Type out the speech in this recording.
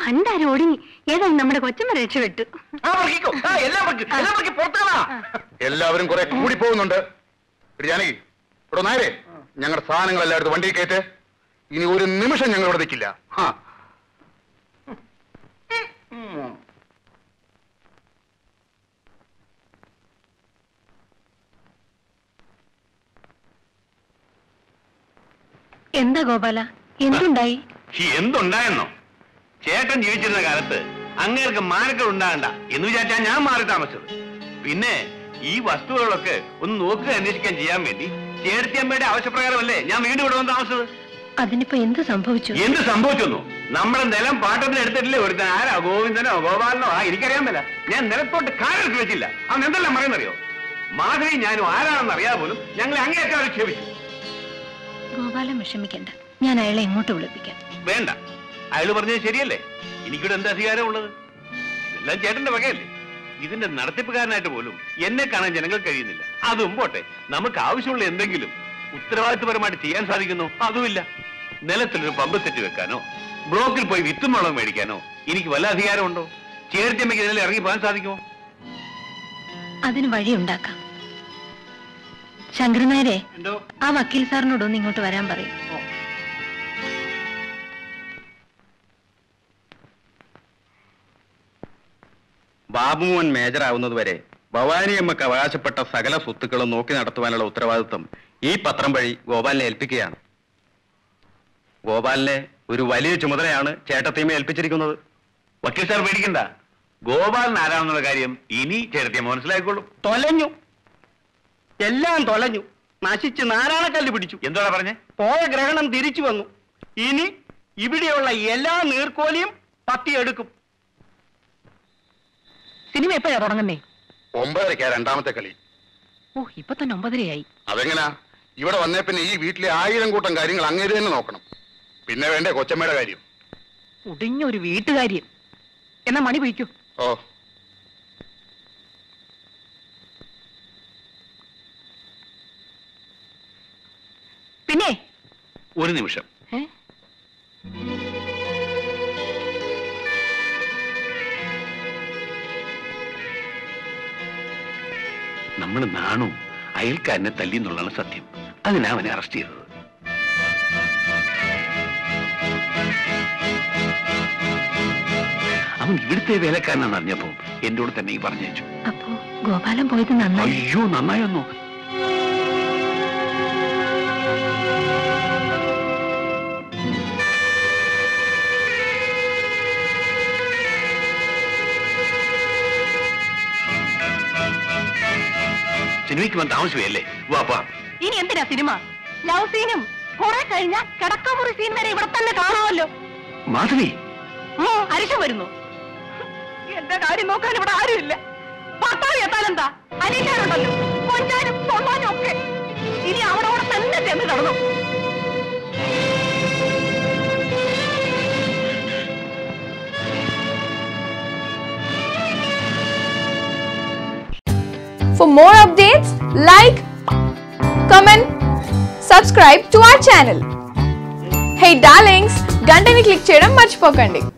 പണ്ടാരും ഒടുങ്ങി ഏതായാലും നമ്മുടെ കൊച്ചമ്മ രക്ഷപ്പെട്ടു ആ വർക്കിക്കോ ആ എല്ലാം വർക്ക് എല്ലാം വർക്ക് പുറത്തുകളാ എല്ലാവരും കുറെ കൂടി പോകുന്നുണ്ട് എടി ജാനകി ഇവിടെ നേരെ ഞങ്ങളുടെ സാധനങ്ങൾ എല്ലായിടത്തും വണ്ടിയിൽ കയറ്റ് ഇനി ഒരു നിമിഷം ഞങ്ങൾ ഇവിടെ നിൽക്കില്ല ആ എന്താ ഗോപാല എന്തുണ്ടായി എന്തുണ്ടായെന്നോ ചേട്ടൻ ജീവിച്ചിരുന്ന കാലത്ത് അങ്ങേർക്ക് മാനക്കൾ ഉണ്ടാകണ്ട എന്ന് വിചാരിച്ചാ ഞാൻ മാറി താമസിച്ചത് പിന്നെ ഈ വസ്തുക്കളൊക്കെ ഒന്ന് നോക്കുക അന്വേഷിക്കാൻ ചെയ്യാൻ വേണ്ടി ചേർത്തിയമ്മയുടെ ആവശ്യപ്രകാരമല്ലേ ഞാൻ വീണ്ടും ഇവിടെ വന്ന് താമസിച്ചത് അതിനിപ്പോ എന്ത് സംഭവിച്ചു എന്ത് സംഭവിച്ചെന്നു നമ്മുടെ നിലം പാട്ടത്തിന് എടുത്തിട്ടില്ലേ ഒരുത്തൻ ആരാ ഗോവിന്ദനോ ഗോപാലനോ ആ എനിക്കറിയാൻ മേല ഞാൻ നിലത്തോട്ട് കാലെടുത്ത് വെച്ചില്ല അവൻ എന്തെല്ലാം പറയുന്നറിയോ മാധവി ഞാനും ആരാണെന്ന് അറിയാതെ പോലും ഞങ്ങളെ അങ്ങേയറ്റം ആക്ഷേപിച്ചു ഗോപാലൻ വിഷമിക്കണ്ട ഞാൻ അയാളെ എങ്ങോട്ട് വിളിപ്പിക്കാം വേണ്ട അയാൾ പറഞ്ഞത് ശരിയല്ലേ എനിക്കിവിടെ എന്ത് അധികാരമുള്ളത് ഇതെല്ലാം ചേട്ടന്റെ വകയല്ലേ ഇതിന്റെ നടത്തിപ്പുകാരനായിട്ട് പോലും എന്നെ കാണാൻ ജനങ്ങൾ കഴിയുന്നില്ല അതും പോട്ടെ നമുക്ക് ആവശ്യമുള്ള എന്തെങ്കിലും ഉത്തരവാദിത്വപരമായിട്ട് ചെയ്യാൻ സാധിക്കുന്നു അതുമില്ല നിലത്തിലൊരു പമ്പ് സെറ്റ് വെക്കാനോ ബ്ലോക്കിൽ പോയി വിത്തും വളം മേടിക്കാനോ എനിക്ക് വല്ല അധികാരമുണ്ടോ ചേർത്തിയമ്മയ്ക്ക് ഇതിൽ ഇറങ്ങി പോകാൻ സാധിക്കുമോ അതിന് വഴിയുണ്ടാക്കാം ശങ്കരനായരെ എന്തോ ആ വക്കീൽ സാറിനോട് ഒന്ന് ഇങ്ങോട്ട് വരാൻ പറയും ബാബുമോൻ മേജർ ആവുന്നതുവരെ ഭവാനിയമ്മക്ക് അവകാശപ്പെട്ട സകല സ്വത്തുക്കളും നോക്കി നടത്തുവാനുള്ള ഉത്തരവാദിത്വം ഈ പത്രം വഴി ഗോപാലിനെ ഏൽപ്പിക്കുകയാണ് ഗോപാലിനെ ഒരു വലിയ ചുമതലയാണ് ചേട്ടത്തിയമ്മ ഏൽപ്പിച്ചിരിക്കുന്നത് വക്കീൽ സാർ പേടിക്കണ്ട ഗോപാലൻ ആരാണെന്നുള്ള കാര്യം ഇനി ചേട്ടത്തിയമ്മ മനസ്സിലാക്കിക്കൊള്ളും തൊലഞ്ഞു എല്ലാം തൊലഞ്ഞു നശിച്ച് നാരായണക്കല്ല് പിടിച്ചു എന്താണ് പറഞ്ഞേ പോയ ഗ്രഹണം തിരിച്ചു വന്നു ഇനി ഇവിടെയുള്ള എല്ലാ നീർക്കോലിയും പത്തിയെടുക്കും സിനിമ എപ്പോഴാ തുടങ്ങുന്നേ ഒമ്പതരക്കാ രണ്ടാമത്തെ കളി ഓ ഇപ്പൊ തന്നെ ഒമ്പതരയായി അതെങ്ങനാ ഇവിടെ വന്നേ പിന്നെ ഈ വീട്ടിലെ ആയിരം കൂട്ടം കാര്യങ്ങൾ അങ്ങേര് തന്നെ നോക്കണം പിന്നെ വേണ്ടേ കൊച്ചമ്മയുടെ കാര്യം മുടിഞ്ഞ ഒരു വീട്ടുകാര്യം എന്നാ മണി പിടിക്കൂ ഓ പിന്നെ ഒരു നിമിഷം ഏ? നമ്മൾ നാണു അയൽക്കാരനെ തല്ലി എന്നുള്ളതാണ് സത്യം അതിനാ അവനെ അറസ്റ്റ് ചെയ്തത് അവൻ ഇവിടുത്തെ വേലക്കാരനാണെന്ന് അറിഞ്ഞപ്പോ എന്റെ കൂടെ തന്നെ ഈ പറഞ്ഞു അപ്പോ ഗോപാലൻ പോയത് നന്നായി അയ്യോ നന്നായൊന്നു സിനിമയ്ക്ക് വന്ന് താമസിക്കുകയല്ലേ വാപ്പാ ഇനി എന്തിനാ സിനിമ ലവ് സീനും കുറെ കഴിഞ്ഞാൽ കിടക്കമുറി സീൻ വരെ ഇവിടെ തന്നെ കാണാമല്ലോ മാധവി ഉം, അരിശം വരുന്നു എന്റെ കാര്യം നോക്കാൻ ഇവിടെ ആരുമില്ല ഭർത്താവ് എത്താനെന്താ അനീറ്റാനുണ്ടല്ലോ കൊഞ്ചാനും തൊള്ളാനും ഒക്കെ ഇനി അവിടെ അവിടെ തന്നെ ചെന്ന് കിടന്നു For more updates, like, comment, subscribe to our channel. Hey darlings, గంటని click చేయడం మర్చిపోకండి